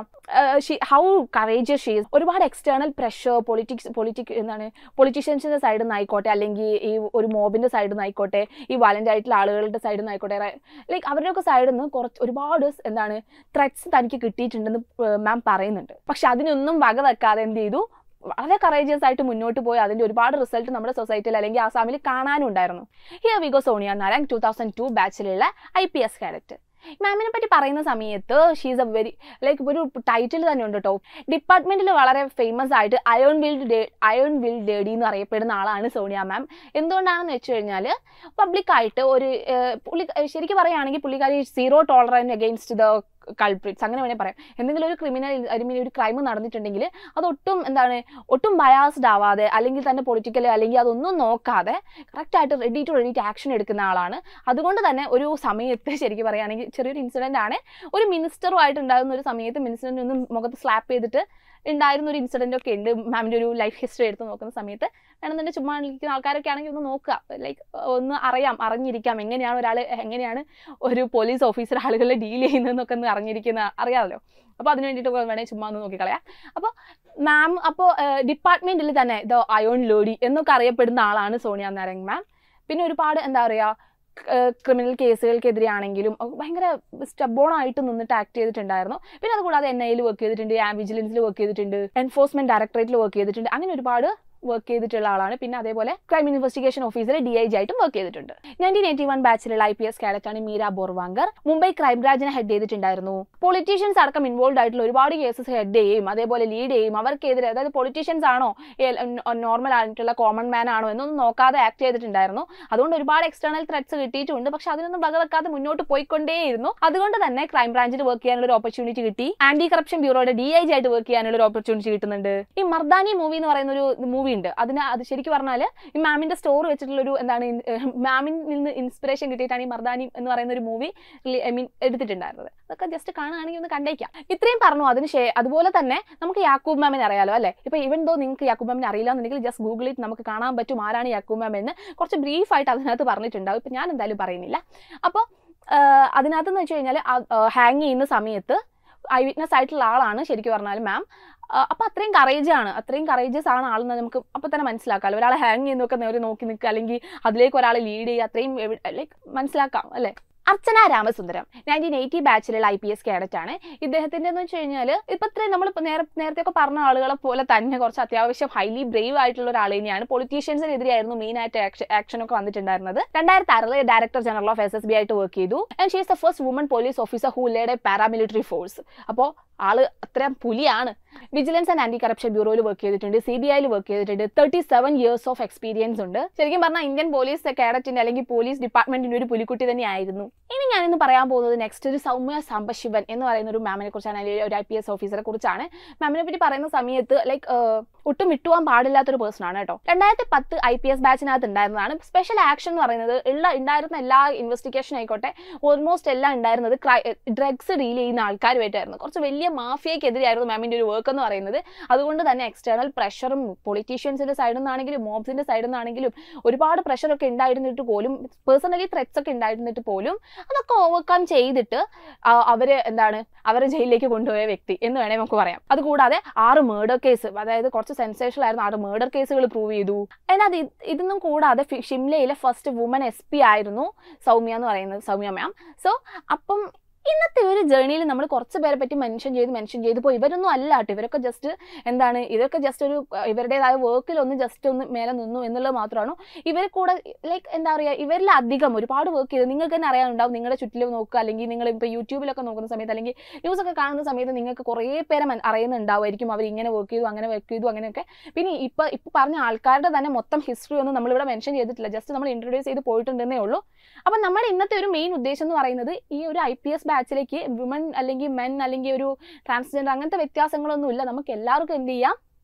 ഹൗ കറേജിയസ് ഷീ ഒരുപാട് എക്സ്റ്റേണൽ പ്രഷർ പൊളിറ്റിക്സ് പൊളിറ്റിക് എന്താണ് പൊളിറ്റീഷ്യൻസിന്റെ സൈഡിൽ നിന്ന് ആയിക്കോട്ടെ അല്ലെങ്കിൽ ഈ ഒരു മോബിന്റെ സൈഡിൽ നിന്ന് ആയിക്കോട്ടെ ഈ വയലന്റ് ആയിട്ടുള്ള ആളുകളുടെ സൈഡിൽ നിന്ന് ആയിക്കോട്ടെ ലൈക്ക് അവരുടെയൊക്കെ സൈഡിൽ നിന്ന് കുറച്ച് ഒരുപാട് എന്താണ് ത്രെറ്റ്സ് തനിക്ക് കിട്ടിയിട്ടുണ്ടെന്ന് മാം പറയുന്നുണ്ട് പക്ഷെ അതിനൊന്നും വക വെക്കാതെ എന്ത് ചെയ്തു വളരെ കറേജിയസ് ആയിട്ട് മുന്നോട്ട് പോയി അതിന്റെ ഒരുപാട് റിസൾട്ട് നമ്മുടെ സൊസൈറ്റിയിൽ അല്ലെങ്കിൽ ആസാമിൽ കാണാനുണ്ടായിരുന്നു here we go Sonia Narayan two thousand two ബാച്ചിലുള്ള ഐ പി എസ് കാഡറ്റ് മാമിനെ പറ്റി പറയുന്ന സമയത്ത് ഷീസ് എ വെരി ലൈക്ക് ഒരു ടൈറ്റിൽ തന്നെ ഉണ്ട് കേട്ടോ ഡിപ്പാർട്ട്മെന്റിൽ വളരെ ഫേമസ് ആയിട്ട് iron willed iron will daddy എന്ന് അറിയപ്പെടുന്ന ആളാണ് സോണിയ മാം എന്തുകൊണ്ടാണെന്ന് വെച്ച് കഴിഞ്ഞാൽ പബ്ലിക്കായിട്ട് ഒരു ഏഹ്, പുള്ളി ശരിക്കും പറയുകയാണെങ്കിൽ പുള്ളിക്കാരി zero tolerant against the culprits അങ്ങനെ വേണേൽ പറയാം എന്തെങ്കിലും ഒരു ക്രിമിനൽ ഐ മീൻ ഒരു ക്രൈം നടന്നിട്ടുണ്ടെങ്കിൽ അതൊട്ടും എന്താണ് ഒട്ടും ബയാസ്ഡ് ആവാതെ അല്ലെങ്കിൽ തന്നെ പൊളിറ്റിക്കൽ അല്ലെങ്കിൽ അതൊന്നും നോക്കാതെ കറക്റ്റായിട്ട് ready to ready to action എടുക്കുന്ന ആളാണ് അതുകൊണ്ട് തന്നെ ഒരു സമയത്ത് ശരിക്കും പറയുകയാണെങ്കിൽ ചെറിയൊരു ഇൻസിഡന്റ് ആണ് ഒരു മിനിസ്റ്ററുമായിട്ട് ഉണ്ടാകുന്ന ഒരു സമയത്ത് മിനിസ്റ്ററിനെ ഒന്ന് മുഖത്ത് സ്ലാപ്പ് ചെയ്തിട്ട് ഉണ്ടായിരുന്ന ഒരു ഇൻസിഡന്റ് ഒക്കെ ഉണ്ട് മാമിന്റെ ഒരു ലൈഫ് ഹിസ്റ്ററി എടുത്ത് നോക്കുന്ന സമയത്ത് വേണമെന്നുണ്ടെങ്കിൽ ചുമ്മാ ഇരിക്കുന്ന ആൾക്കാരൊക്കെ ആണെങ്കിൽ ഒന്ന് നോക്കുക ലൈക്ക് ഒന്ന് അറിയാം അറിഞ്ഞിരിക്കാം എങ്ങനെയാണ് ഒരാൾ എങ്ങനെയാണ് ഒരു പോലീസ് ഓഫീസർ ആളുകളെ ഡീൽ ചെയ്യുന്നതെന്നൊക്കെ ഒന്ന് അറിഞ്ഞിരിക്കുന്ന അറിയാമല്ലോ അപ്പോൾ അതിന് വേണ്ടിയിട്ട് വേണമെങ്കിൽ ചുമ്മാ ഒന്ന് നോക്കിക്കളയാം അപ്പോൾ മാം അപ്പോൾ ഡിപ്പാർട്ട്മെന്റിൽ തന്നെ ദ അയോൺ ലോഡി എന്നൊക്കെ അറിയപ്പെടുന്ന ആളാണ് സോണിയ നാരങ് മാം പിന്നെ ഒരുപാട് എന്താ പറയുക ക്രിമിനൽ കേസുകൾക്കെതിരെയാണെങ്കിലും ഭയങ്കര സ്റ്റബോൺ ആയിട്ട് നിന്നിട്ട് ആക്ട് ചെയ്തിട്ടുണ്ടായിരുന്നു പിന്നെ അതുകൂടാതെ എൻ ഐയിൽ വർക്ക് ചെയ്തിട്ടുണ്ട് ആ വിജിലൻസിൽ വർക്ക് ചെയ്തിട്ടുണ്ട് എൻഫോഴ്സ്മെന്റ് ഡയറക്ടറേറ്റിൽ വർക്ക് ചെയ്തിട്ടുണ്ട് അങ്ങനെ ഒരുപാട് വർക്ക് ചെയ്തിട്ടുള്ള ആളാണ് പിന്നെ അതേപോലെ crime investigation officer D I G ആയിട്ടും വർക്ക് ചെയ്തിട്ടുണ്ട് നയൻറ്റീൻ എയ്റ്റി വൺ ബാച്ചിലുള്ള ഐ പി എസ് കാഡറ്റാണ് മീര ബോർവാങ്കർ മുംബൈ ക്രൈംബ്രാഞ്ചിനെ ഹെഡ് ചെയ്തിട്ടുണ്ടായിരുന്നു പൊളിറ്റീഷ്യൻസ് അടക്കം ഇൻവോൾവ് ആയിട്ടുള്ള ഒരുപാട് കേസസ് ഹെഡ് ചെയ്യും അതേപോലെ ലീഡ് ചെയ്യും അവർക്കെതിരെ അതായത് പൊളിറ്റീഷ്യൻസ് ആണോ നോർമൽ ആയിട്ടുള്ള കോമൺ മാൻ ആണോ എന്നൊന്നും നോക്കാതെ ആക്ട് ചെയ്തിട്ടുണ്ടായിരുന്നു അതുകൊണ്ട് ഒരുപാട് എക്സ്റ്റേണൽ ത്രെറ്റ്സ് കിട്ടിയിട്ടുണ്ട് പക്ഷെ അതിനൊന്നും വകവെക്കാതെ മുന്നോട്ട് പോയിക്കൊണ്ടേയിരുന്നു അതുകൊണ്ട് തന്നെ ക്രൈം ബ്രാഞ്ചിൽ വർക്ക് ചെയ്യാനുള്ള ഒരു ഓപ്പർച്യൂണിറ്റി കിട്ടി ആന്റി കറപ്ഷൻ ബ്യൂറോയുടെ ഡി ഐ ജി ആയിട്ട് വർക്ക് ചെയ്യാനുള്ള ഒരു ഓപ്പർച്യൂണിറ്റി കിട്ടുന്നുണ്ട് ഈ മർദാനി മൂവി എന്ന് പറയുന്ന ഒരു മൂവി ഉണ്ട് അതിന് അത് ശരിക്കും പറഞ്ഞാൽ ഈ മാമിന്റെ സ്റ്റോർ വെച്ചിട്ടുള്ള ഒരു എന്താണ് മാമിൽ നിന്ന് ഇൻസ്പിറേഷൻ കിട്ടിയിട്ടാണ് ഈ മർദാനി എന്ന് പറയുന്ന ഒരു മൂവി ഐ മീൻ എടുത്തിട്ടുണ്ടായിരുന്നത് അതൊക്കെ ജസ്റ്റ് കാണുകയാണെങ്കിൽ ഒന്ന് കണ്ടേക്കാം ഇത്രയും പറഞ്ഞു അതിന് ശേ അതുപോലെ തന്നെ നമുക്ക് യാക്കൂബ് മാമിനെ അറിയാലോ അല്ലേ ഇപ്പൊ ഇവൻ ദോ നിങ്ങൾക്ക് യാക്കൂബ് മാമിനെ അറിയില്ല എന്നുണ്ടെങ്കിൽ ജസ്റ്റ് ഗൂഗിളിൽ നമുക്ക് കാണാൻ പറ്റും ആരാണ് യാക്കൂബ് മാം എന്ന് കുറച്ച് ബ്രീഫായിട്ട് അതിനകത്ത് പറഞ്ഞിട്ടുണ്ടാവും ഇപ്പൊ ഞാൻ എന്തായാലും പറയുന്നില്ല അപ്പോൾ അതിനകത്ത് എന്ന് വെച്ച് കഴിഞ്ഞാൽ ഹാങ് ചെയ്യുന്ന സമയത്ത് ഐ വിറ്റ്നസ് ആയിട്ടുള്ള ആളാണ് ശരിക്കും പറഞ്ഞാൽ മാം അപ്പൊ അത്രയും കറേജ് ആണ് അത്രയും കറേജസ് ആണ് ആളെന്ന് നമുക്ക് അപ്പൊ തന്നെ മനസ്സിലാക്കാം ഒരാളെ ഹാങ് ചെയ്യുന്നൊക്കെ നേരെ നോക്കി നിൽക്കുക അല്ലെങ്കിൽ അതിലേക്ക് ഒരാളെ ലീഡ് ചെയ്യുക അത്രയും ലൈക്ക് മനസ്സിലാക്കാം അല്ലേ അർച്ചന രാമസുന്ദരം നയൻറ്റീൻ എയ്റ്റി ബാച്ചിലുള്ള ഐ പി എസ് കാഡറ്റ് ആണ് ഇദ്ദേഹത്തിന്റെ എന്ന് വെച്ച് കഴിഞ്ഞാൽ ഇപ്പൊ ഇത്രയും നമ്മൾ നേരെ നേരത്തെ ഒക്കെ പറഞ്ഞ ആളുകളെ പോലെ തന്നെ കുറച്ച് അത്യാവശ്യം ഹൈലി ബ്രേവ് ആയിട്ടുള്ള ഒരാൾ തന്നെയാണ് പൊളിറ്റീഷ്യൻസിനെതിരെയായിരുന്നു മെയിൻ ആയിട്ട് ആക്ഷൻ ഒക്കെ വന്നിട്ടുണ്ടായിരുന്നത് രണ്ടായിരത്തി ആറിലെ director general of S S B ആയിട്ട് വർക്ക് ചെയ്തു and she's the first woman police officer who led a paramilitary force അപ്പോൾ ആള് അത്രയും പുലിയാണ് വിജിലൻസ് ആൻഡ് ആന്റി കറപ്ഷൻ ബ്യൂറോയിൽ വർക്ക് ചെയ്തിട്ടുണ്ട് സി ബി ഐയിൽ വർക്ക് ചെയ്തിട്ടുണ്ട് thirty seven years of experience ഉണ്ട് ശരിക്കും പറഞ്ഞാൽ ഇന്ത്യൻ പോലീസ് കാഡറ്റിന്റെ അല്ലെങ്കിൽ പോലീസ് ഡിപ്പാർട്ട്മെന്റിന്റെ ഒരു പുലിക്കുട്ടി തന്നെയായിരുന്നു ഇനി ഞാനിന്ന് പറയാൻ പോകുന്നത് നെക്സ്റ്റ് ഒരു സൗമ്യ സാംബശിവൻ എന്ന് പറയുന്ന ഒരു മാമിനെ കുറിച്ചാണ് അല്ലെങ്കിൽ ഒരു ഐ പി എസ് ഓഫീസറെ കുറിച്ചാണ് മാമിനെ പറ്റി പറയുന്ന സമയത്ത് ലൈക്ക് ഒട്ടും വിട്ടുപോകാൻ പാടില്ലാത്തൊരു പേഴ്സൺ ആണ് കേട്ടോ രണ്ടായിരത്തി പത്ത് ഐ പി എസ് ബാച്ചിനകത്ത് ഉണ്ടായിരുന്നതാണ് സ്പെഷ്യൽ ആക്ഷൻ എന്ന് പറയുന്നത് ഉള്ള ഉണ്ടായിരുന്ന എല്ലാ ഇൻവെസ്റ്റിഗേഷൻ ആയിക്കോട്ടെ ഓൾമോസ്റ്റ് എല്ലാം ഉണ്ടായിരുന്നത് ഡ്രഗ്സ് ഡീൽ ചെയ്യുന്ന ആൾക്കാരുമായിട്ടായിരുന്നു കുറച്ച് വലിയ മാഫിയക്കെതിരെയായിരുന്നു മാമിന്റെ ഒരു വർക്ക് എന്ന് പറയുന്നത് അതുകൊണ്ട് തന്നെ എക്സ്റ്റേണൽ പ്രഷറും പൊളിറ്റീഷ്യൻസിന്റെ സൈഡിൽ നിന്നാണെങ്കിലും മോബ്സിന്റെ സൈഡിൽ നിന്നാണെങ്കിലും ഒരുപാട് പ്രഷറൊക്കെ ഉണ്ടായിരുന്നിട്ട് പോലും പേഴ്സണലി ത്രെറ്റ്സ് ഒക്കെ ഉണ്ടായിരുന്നിട്ട് പോലും അതൊക്കെ ഓവർകം ചെയ്തിട്ട് അവര് എന്താണ് അവരെ ജയിലിലേക്ക് കൊണ്ടുപോയ വ്യക്തി എന്ന് വേണേൽ നമുക്ക് പറയാം അതുകൂടാതെ ആറ് മേർഡർ കേസ് അതായത് കുറച്ച് സെൻസേഷണൽ ആയിരുന്നു ആറ് മേർഡർ കേസുകൾ പ്രൂവ് ചെയ്തു അതിനകത്ത് ഇതൊന്നും കൂടാതെ ഷിംലയിലെ ഫസ്റ്റ് വുമൻ എസ് പി ആയിരുന്നു സൗമ്യ എന്ന് പറയുന്നത് സൗമ്യ മാം സോ അപ്പം ഇന്നത്തെ ഒരു ജേർണിയിൽ നമ്മൾ കുറച്ച് പേരെ പറ്റി മെൻഷൻ ചെയ്ത് മെൻഷൻ ചെയ്ത് പോയി ഇവരൊന്നും അല്ല കേട്ടോ ഇവരൊക്കെ ജസ്റ്റ് എന്താണ് ഇതൊക്കെ ജസ്റ്റ് ഒരു ഇവരുടേതായ വർക്കിൽ ഒന്ന് ജസ്റ്റ് ഒന്ന് മേലെ നിന്നു എന്നുള്ളത് മാത്രമാണ് ഇവർ കൂടെ ലൈക്ക് എന്താ പറയുക ഇവരിൽ അധികം ഒരുപാട് വർക്ക് ചെയ്ത് നിങ്ങൾക്ക് തന്നെ അറിയാനുണ്ടാവും നിങ്ങളുടെ ചുറ്റിലും നോക്കുക അല്ലെങ്കിൽ നിങ്ങൾ ഇപ്പോൾ യൂട്യൂബിലൊക്കെ നോക്കുന്ന സമയത്ത് അല്ലെങ്കിൽ ന്യൂസ് ഒക്കെ കാണുന്ന സമയത്ത് നിങ്ങൾക്ക് കുറേ പേരെ അറിയുന്നുണ്ടാവുമായിരിക്കും അവർ ഇങ്ങനെ വർക്ക് ചെയ്തു അങ്ങനെ വർക്ക് ചെയ്തു അങ്ങനെയൊക്കെ പിന്നെ ഇപ്പോൾ ഇപ്പോൾ പറഞ്ഞ ആൾക്കാരുടെ തന്നെ മൊത്തം ഹിസ്റ്ററി ഒന്നും നമ്മളിവിടെ മെൻഷൻ ചെയ്തിട്ടില്ല ജസ്റ്റ് നമ്മൾ ഇൻട്രൊഡ്യൂസ് ചെയ്ത് പോയിട്ടുണ്ടെന്നേ ഉള്ളൂ അപ്പം നമ്മുടെ ഇന്നത്തെ ഒരു മെയിൻ ഉദ്ദേശം എന്ന് പറയുന്നത് ഈ ഒരു ഐ പി എസ് ബാച്ചിലേക്ക് വിമൻ അല്ലെങ്കിൽ മെൻ അല്ലെങ്കിൽ ഒരു ട്രാൻസ്ജെൻഡർ അങ്ങനത്തെ വ്യത്യാസങ്ങളൊന്നും ഇല്ല നമുക്ക് എല്ലാവർക്കും എന്ത് ചെയ്യാം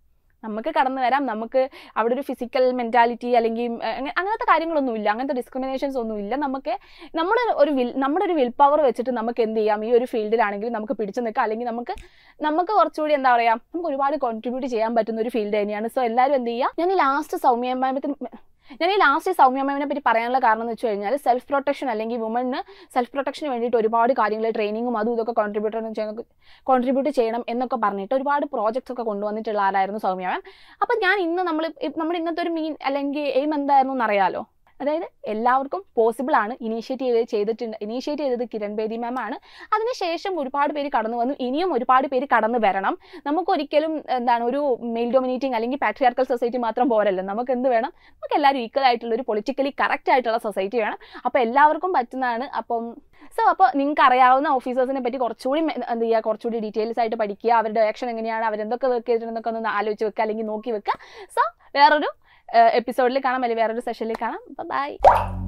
നമുക്ക് കടന്നു വരാം നമുക്ക് അവിടെ ഒരു ഫിസിക്കൽ മെൻറ്റാലിറ്റി അല്ലെങ്കിൽ ഏഹ്, അങ്ങ- അങ്ങനത്തെ കാര്യങ്ങളൊന്നുമില്ല അങ്ങനത്തെ ഡിസ്ക്രിമിനേഷൻസ് ഒന്നുമില്ല നമുക്ക് നമ്മുടെ ഒരു വിൽ നമ്മുടെ ഒരു വിൽ പവർ വെച്ചിട്ട് നമുക്ക് എന്ത് ചെയ്യാം ഈ ഒരു ഫീൽഡിലാണെങ്കിൽ നമുക്ക് പിടിച്ചു നിൽക്കാം അല്ലെങ്കിൽ നമുക്ക് നമുക്ക് കുറച്ചുകൂടി എന്താ പറയുക നമുക്ക് ഒരുപാട് കോൺട്രിബ്യൂട്ട് ചെയ്യാൻ പറ്റുന്ന ഒരു ഫീൽഡ് തന്നെയാണ് സോ എല്ലാവരും എന്ത് ചെയ്യുക ഞാൻ ഈ ലാസ്റ്റ് സൗമ്യമാമത്തിന് ഞാൻ ഈ ലാസ്റ്റ് സൗമ്യമാമിനെ പറ്റി പറയാനുള്ള കാരണം എന്ന് വെച്ച് കഴിഞ്ഞാൽ സെൽഫ് പ്രൊട്ടക്ഷൻ അല്ലെങ്കിൽ വുമണിന് സെൽഫ് പ്രൊട്ടക്ഷന് വേണ്ടിയിട്ട് ഒരുപാട് കാര്യങ്ങൾ ട്രെയിനിങ്ങും അതും ഇതൊക്കെ കോൺട്രിബ്യൂട്ട് കോൺട്രിബ്യൂട്ട് ചെയ്യണം എന്നൊക്കെ പറഞ്ഞിട്ട് ഒരുപാട് പ്രോജക്ട്സ് ഒക്കെ കൊണ്ടുവന്നിട്ടുള്ള ആളായിരുന്നു സൗമ്യ മാം അപ്പം ഞാൻ ഇന്ന് നമ്മൾ നമ്മുടെ ഇന്നത്തെ ഒരു മീൻ അല്ലെങ്കിൽ എയിം എന്തായിരുന്നു എന്നറിയാലോ അതായത് എല്ലാവർക്കും പോസിബിൾ ആണ് ഇനീഷ്യേറ്റ് ചെയ്ത് ചെയ്തിട്ടുണ്ട് ഇനീഷ്യേറ്റ് ചെയ്തത് കിരൺ ബേദി മാം ആണ് അതിനുശേഷം ഒരുപാട് പേര് കടന്നു വന്നു ഇനിയും ഒരുപാട് പേര് കടന്നു വരണം നമുക്കൊരിക്കലും എന്താണ് ഒരു മെയിൽ ഡൊമിനേറ്റിംഗ് അല്ലെങ്കിൽ പാട്രിയാർക്കൽ സൊസൈറ്റി മാത്രം പോരല്ലോ നമുക്ക് എന്ത് വേണം നമുക്ക് എല്ലാവരും ഈക്വൽ ആയിട്ടുള്ള ഒരു പൊളിറ്റിക്കലി കറക്റ്റ് ആയിട്ടുള്ള സൊസൈറ്റി വേണം അപ്പോൾ എല്ലാവർക്കും പറ്റുന്നതാണ് അപ്പം സോ അപ്പോൾ നിങ്ങൾക്ക് അറിയാവുന്ന ഓഫീസേഴ്സിനെ പറ്റി കുറച്ചുകൂടി മെ- എന്ത് ചെയ്യുക കുറച്ചുകൂടി ഡീറ്റെയിൽസ് ആയിട്ട് പഠിക്കുക അവരുടെ ആക്ഷൻ എങ്ങനെയാണ് അവരെന്തൊക്കെ വർക്ക് ചെയ്തിട്ടുണ്ടെന്നൊക്കെ ഒന്ന് ആലോചിച്ച് വെക്കുക അല്ലെങ്കിൽ നോക്കി വെക്കുക സോ വേറൊരു എപ്പിസോഡിൽ കാണാം അല്ലെങ്കിൽ വേറൊരു സെഷനിൽ കാണാം ബൈ